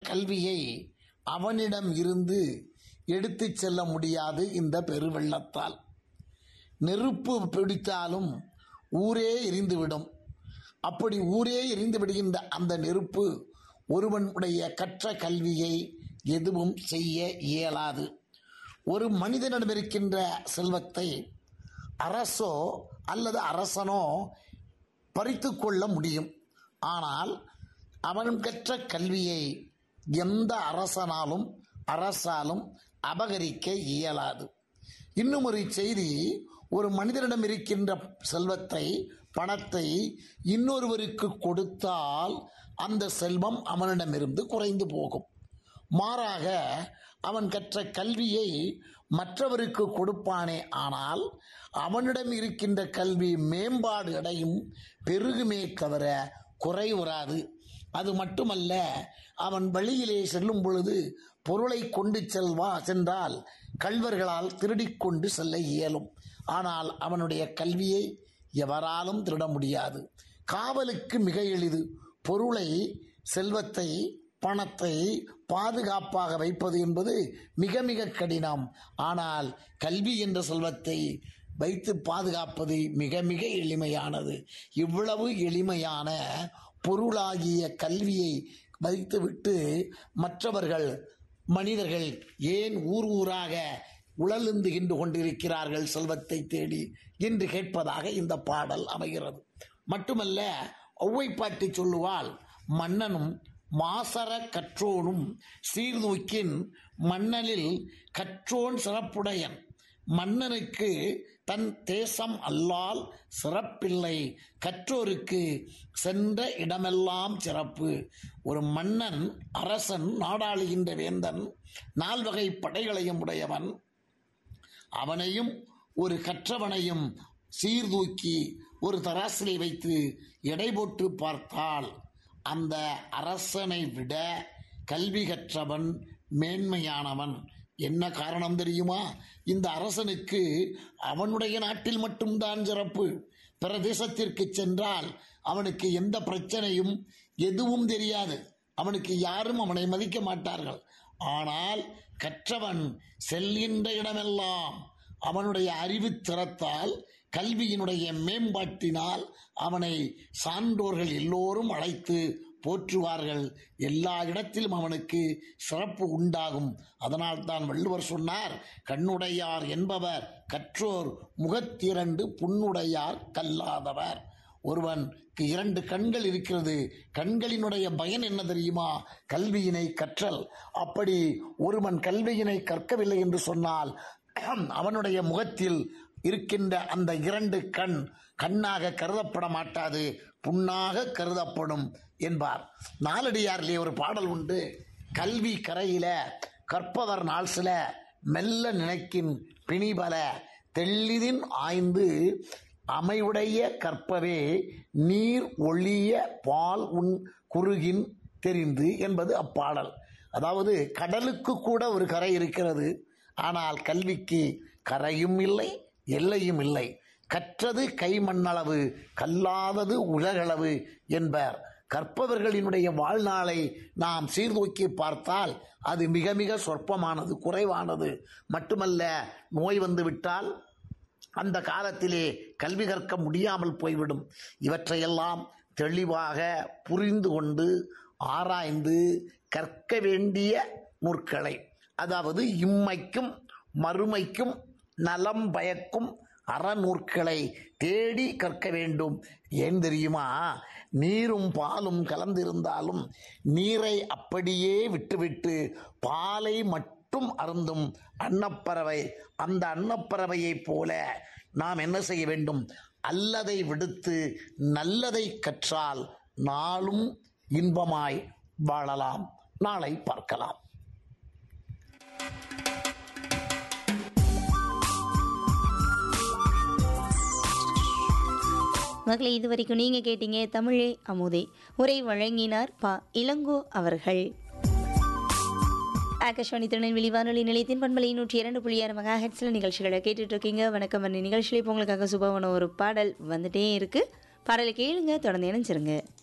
கல்வியை அவனிடம் இருந்து எடுத்துச் செல்ல முடியாது இந்த பெருவெள்ளத்தால் நெருப்பு பிடித்தாலும் ஊரே எரிந்துவிடும் அப்படி ஊரே எரிந்து விடுகின்ற அந்த நெருப்பு ஒருவனுடைய கற்ற கல்வியை எதுவும் செய்ய இயலாது ஒரு மனிதனிடம் இருக்கின்ற செல்வத்தை அரசோ அல்லது அரசனோ பறித்து கொள்ள முடியும் ஆனால் அவன் கற்ற கல்வியை எந்த அரசனாலும் அரசாலும் அபகரிக்க இயலாது இன்னும் ஒரு செய்தி ஒரு மனிதனிடம் இருக்கின்ற செல்வத்தை பணத்தை இன்னொருவருக்கு கொடுத்தால் அந்த செல்வம் அவனிடமிருந்து குறைந்து போகும் மாறாக அவன் கற்ற கல்வியை மற்றவருக்கு கொடுப்பானே ஆனால் அவனிடம் இருக்கின்ற கல்வி மேம்பாடு அடையும் பெருகுமே தவிர குறைவுறாது அது மட்டுமல்ல அவன் வழியிலே செல்லும் பொழுது பொருளை கொண்டு செல்வா சென்றால் கல்வர்களால் திருடிக்கொண்டு செல்ல இயலும் ஆனால் அவனுடைய கல்வியை எவராலும் திருட முடியாது காவலுக்கு மிக எளிது பொருளை செல்வத்தை பணத்தை பாதுகாப்பாக வைப்பது என்பது மிக மிக கடினம் ஆனால் கல்வி என்ற செல்வத்தை வைத்து பாதுகாப்பது மிக மிக எளிமையானது இவ்வளவு எளிமையான பொருளாகிய கல்வியை வைத்துவிட்டு மற்றவர்கள் மனிதர்கள் ஏன் ஊர் ஊராக உழலுந்துகின்று கொண்டிருக்கிறார்கள் செல்வத்தை தேடி என்று கேட்பதாக இந்த பாடல் அமைகிறது மட்டுமல்ல ஒவ்வை பாட்டி சொல்லுவாள் மன்னனும் மாசர கற்றோனும் சீர்தூக்கின் மன்னனில் கற்றோன் சிறப்புடையன் மன்னனுக்கு தன் தேசம் அல்லால் சிறப்பில்லை கற்றோருக்கு சென்ற இடமெல்லாம் சிறப்பு ஒரு மன்னன் அரசன் நாடாளுகின்ற வேந்தன் நால்வகை படைகளையும் உடையவன் அவனையும் ஒரு கற்றவனையும் சீர்தூக்கி ஒரு தராசிலை வைத்து எடை போட்டு பார்த்தால் அந்த அரசனை விட கல்வி கற்றவன் மேன்மையானவன் என்ன காரணம் தெரியுமா இந்த அரசனுக்கு அவனுடைய நாட்டில் மட்டும்தான் சிறப்பு பிரதேசத்திற்கு சென்றால் அவனுக்கு எந்த பிரச்சனையும் எதுவும் தெரியாது அவனுக்கு யாரும் அவனை மதிக்க மாட்டார்கள் ஆனால் கற்றவன் செல்கின்ற இடமெல்லாம் அவனுடைய அறிவு திறத்தால் கல்வியினுடைய மேம்பாட்டினால் அவனை சான்றோர்கள் எல்லோரும் அழைத்து போற்றுவார்கள் எல்லா இடத்திலும் அவனுக்கு சிறப்பு உண்டாகும் அதனால் தான் வள்ளுவர் சொன்னார் கண்ணுடையார் என்பவர் கற்றோர் முகத்திரண்டு புண்ணுடையார் கல்லாதவர் ஒருவனுக்கு இரண்டு கண்கள் இருக்கிறது கண்களினுடைய பயன் என்ன தெரியுமா கல்வியினை கற்றல் அப்படி ஒருவன் கல்வியினை கற்கவில்லை என்று சொன்னால் அவனுடைய முகத்தில் இருக்கின்ற அந்த இரண்டு கண் கண்ணாக கருதப்பட மாட்டாது புண்ணாக கருதப்படும் என்பார் நாலடியாரிலே ஒரு பாடல் உண்டு கல்வி கரையில கற்பவர் நாள் சில மெல்ல நினைக்கின் பிணிபல தெள்ளிதின் ஆய்ந்து அமைவுடைய கற்பவே நீர் ஒளிய பால் உன் குறுகின் தெரிந்து என்பது அப்பாடல் அதாவது கடலுக்கு கூட ஒரு கரை இருக்கிறது ஆனால் கல்விக்கு கரையும் இல்லை எல்லையும் இல்லை கற்றது கைமண்ணளவு கல்லாதது உலகளவு என்பர் கற்பவர்களினுடைய வாழ்நாளை நாம் சீர்தூக்கி பார்த்தால் அது மிக மிக சொற்பமானது குறைவானது மட்டுமல்ல நோய் வந்து விட்டால் அந்த காலத்திலே கல்வி கற்க முடியாமல் போய்விடும் இவற்றையெல்லாம் தெளிவாக புரிந்து கொண்டு ஆராய்ந்து கற்க வேண்டிய நூற்களை அதாவது இம்மைக்கும் மறுமைக்கும் நலம் பயக்கும் அறநூற்களை தேடி கற்க வேண்டும் ஏன் தெரியுமா நீரும் பாலும் கலந்திருந்தாலும் நீரை அப்படியே விட்டுவிட்டு பாலை மட்டும் அருந்தும் அன்னப்பறவை அந்த அன்னப்பறவையைப் போல நாம் என்ன செய்ய வேண்டும் அல்லதை விடுத்து நல்லதை கற்றால் நாளும் இன்பமாய் வாழலாம் நாளை பார்க்கலாம் மகளே இது வரைக்கும் நீங்கள் கேட்டீங்க தமிழே அமுதே உரை வழங்கினார் பா இளங்கோ அவர்கள் ஆகாஷ்வாணி திருநெல்வேலி வானொலி நிலையத்தின் பண்பலை நூற்றி இரண்டு புள்ளி ஆறு மெகா ஹெட்ஸில் நிகழ்ச்சிகளை கேட்டுட்டு இருக்கீங்க வணக்கம் அண்ணி நிகழ்ச்சியில் இப்போ உங்களுக்காக சுபவன ஒரு பாடல் வந்துட்டே இருக்கு பாடலை கேளுங்க தொடர்ந்து இணைஞ்சிருங்க